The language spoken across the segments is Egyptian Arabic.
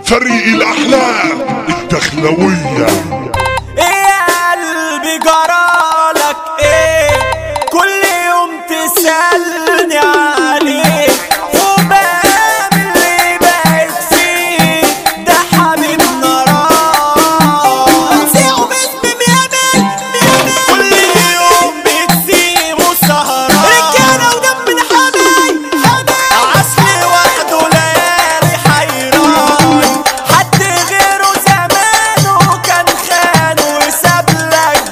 فريق الاحلام الدخلويه ايه يا قلبي جرالك ايه كل يوم تسألني عليه وبقى اللي بقيت فيه ده حبيبنا راح نسيعه باسم ميامي كل يوم بتسيبه سهران رجالة ودم حماي عسل وحده ليالي حيران حد غيره زمانه كان خان وساب لك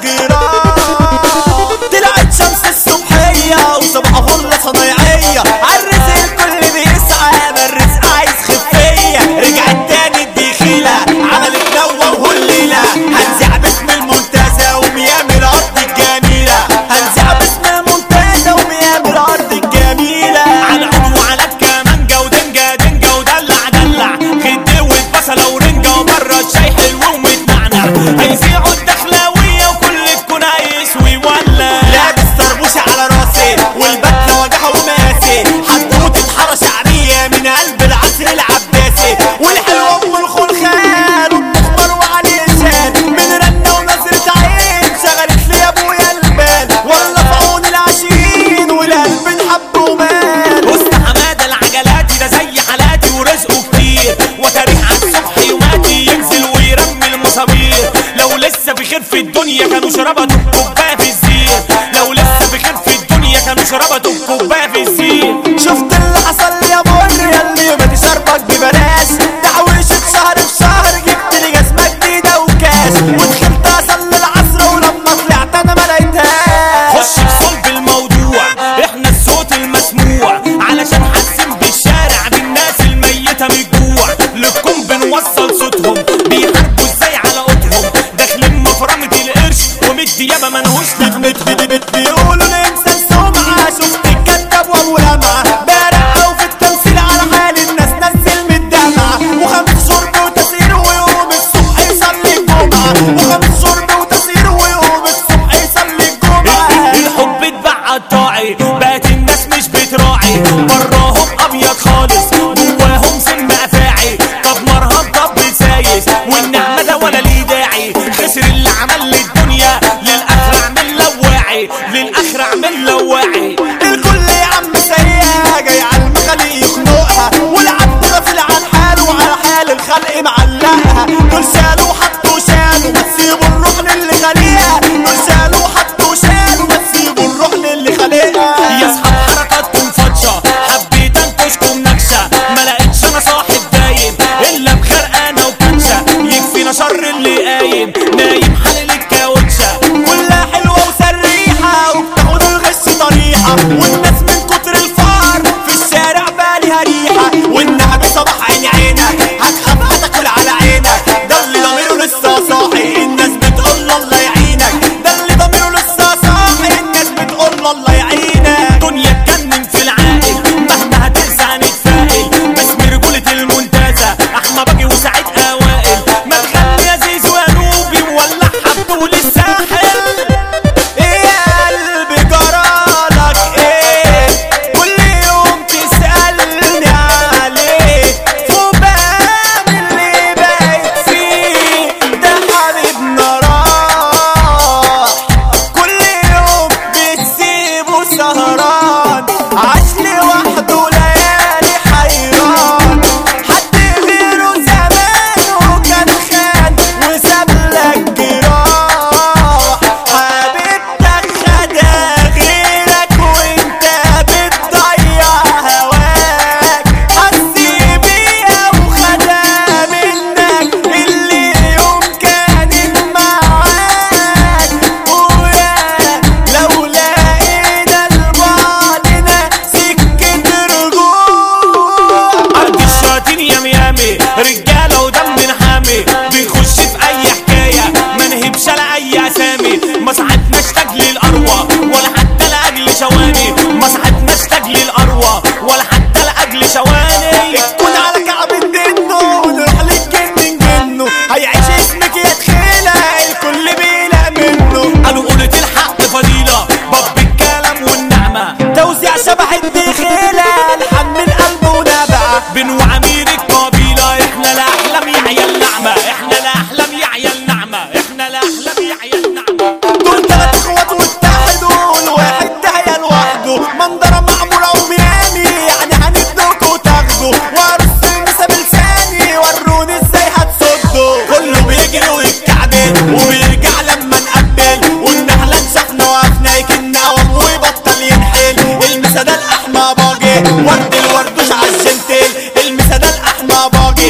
جيران طلعت شمس الصبحية وصبح فل صنايعية عالرزق الكل بيسعى ما الرزق عايز خفية رجعت تاني الدخيلة عملت نوة وهليلة هنزع باسم المنتزه وميامي الأرض الجميلة هنزع باسم المنتزه وميامي الأرض الجميلة على عود وعلى كمانجا ودنجا دنجا ودلع دلع خدوة بصلة ورنجة وبره الشاي حلو ومتنعنع هيذيعوا الدخلاوية وكل تكون هيسوي ولا لابس طربوشة على راسي والبدلة وجعها وماسي حدوتة حارة شعبية من قلب العصر العباسي والحلوة ام الخلخال والمخبر وعلي لسان من رنة ونظرة عين شغلت لي ابويا البال ولا في عون العاشقين والقلب انحب ومال وسط حمادة العجلاتي ده زي حالاتي ورزقه كتير وتاريخ على الصبح يوماتي ينزل ويرمي المسامير لو لسه بخير في الدنيا كانوا شربتوا الكوبايه في الزير لو لسه بخير في الدنيا كانوا شربتوا الكوبايه في الزير شفت اللي حصل يا بر ياللي ما تشربك ببلاش تحويشة شهر في شهر جبت لي جزمة جديدة وكاش ودخلت اصلي العصر ولما طلعت انا ما لقيتهاش خش في صلب الموضوع احنا الصوت المسموع علشان حاسين بالشارع بالناس الميتة من الجوع لكم بنوصل صوتهم بيحاربوا ازاي على قوتهم داخلين مفرمة القرش ومدي يابا منهوش نغمتهم بيقولوا ننسى السمعة شفت الكداب وابو لمعة بارع وفي التمثيل على حال الناس نزل من الدمعة وخمس شرب وتسير ويقوم الصبح يصلي الجمعة وخمس شرب وتسير ويقوم الصبح يصلي الجمعة الحب اتباع قطاعي بقت الناس مش بتراعي براهم ابيض خالص جواهم سم افاعي طب مرهم طب سايس والنعمة ده ولا ليه داعي خسر اللي عمل للدنيا للاخر اعمل لواعي للاخر اعمل لواعي الكل يا عم سيئة جاي على المخلق يخنقها والعبد غافل عن حاله وعلى حال الخلق معلقها دول شالوا وحطوا شالوا ما تسيبوا الروح للي خليها دول شالوا وحطوا شالوا ما تسيبوا الروح للي خليها يا اصحاب حركاتكم فطشه حبيت انكشكم نكشه ما لقيتش انا صاحب دايم الا بخرقانه وكنشه يكفينا شر اللي قايم نايم حلل الكاوتشه كلها حلوه وسريحه وبتاخد الغش طريحه والناس من كتر الفار في الشارع بالها ريحه والنعم صباح عين عينك هتخاف هتاكل على عينك ده اللي ضميره لسه صاحي الناس بتقول له الله يعينك ده اللي ضميره لسه صاحي الناس بتقول له الله يعينك دنيا تجنن في العاقل مهما هتنسى هنتفائل باسم رجولة المنتزه احمى باجي وسعيد اوائل ما تخلي يا زيزو يا نوبي مولع حبه للساحل ايه يا قلبي جرالك ايه كل يوم تسألني عليه فوبان اللي بقيت فيه ده حبيبنا راح كل يوم بتسيبه سهران عاش لوحده ليالي حيران حد غيره زمانه كان خان وساب لك جراح حبيبتك خدها غيرك وانت بتضيع هواك حس بيها وخدها منك اللي يوم كانت معاك ويا لو لقينا لبعضنا سكة رجوع أرض الشياطين يا ميامي رجالة ودم حامي بنخش في أي حكاية ما نهبش لأي أسامي ما ساعدناش تجلي الأروى ولا حتى لأجل شواني ما ساعدناش تجلي الأروى ولا حتى لأجل شواني تكون على كعب الدنو ونروح للجن نجنه هيعيش اسمك يا تخيلة الكل بيلا منه قالوا قولة الحق فضيلة باب الكلام والنعمة توزيع شبح الدخيلة الحن من قلبه ونبع بن وعمير القبيلة احنا الأحلام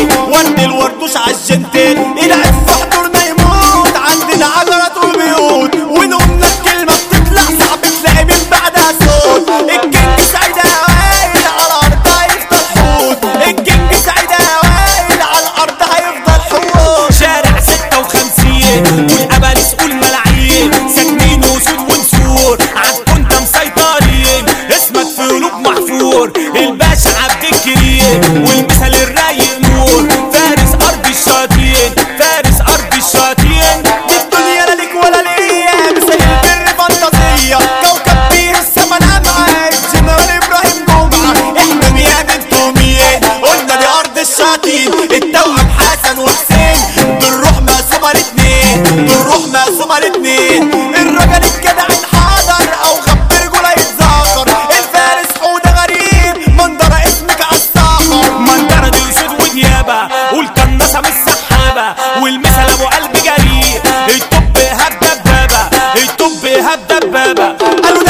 ورد الوردوش عالجنتين العب في حضورنا يموت عندنا عجرات وبيوت ونقولنا الكلمة بتطلع صعب تلاقي من بعدها صوت الكينج سعيد هوايل على الأرض هيفضل حوت الكينج سعيد هوايل على الأرض هيفضل حوت شارع ستة وخمسين والأباليس والملاعين ساكنين وسود ونسور عالكون انت مسيطرين اسمك في قلوب محفور الباشا عبد الكريم والمثل الرايق نور فارس ارض الشياطين فارس ارض الشياطين دي الدنيا لا ليك ولا ليا مثل البر فانتازية كوكب فيه السما معاك جنرال ابراهيم جمعة احنا مياه انتوا مين قلنا دي ارض الشياطين التوأم حسن وحسين بالروح مقسومة الاتنين بالروح مقسومة الاتنين الراجل الجدع انحدر او غب رجوله يتذكر الفارس حوده غريب منظر اسمك عالساحر منظر دي اسود وديابه والقناصه مش سحابه والمثل ابو قلب جريء الطب هب دبابه الطب هب دبابه قالوا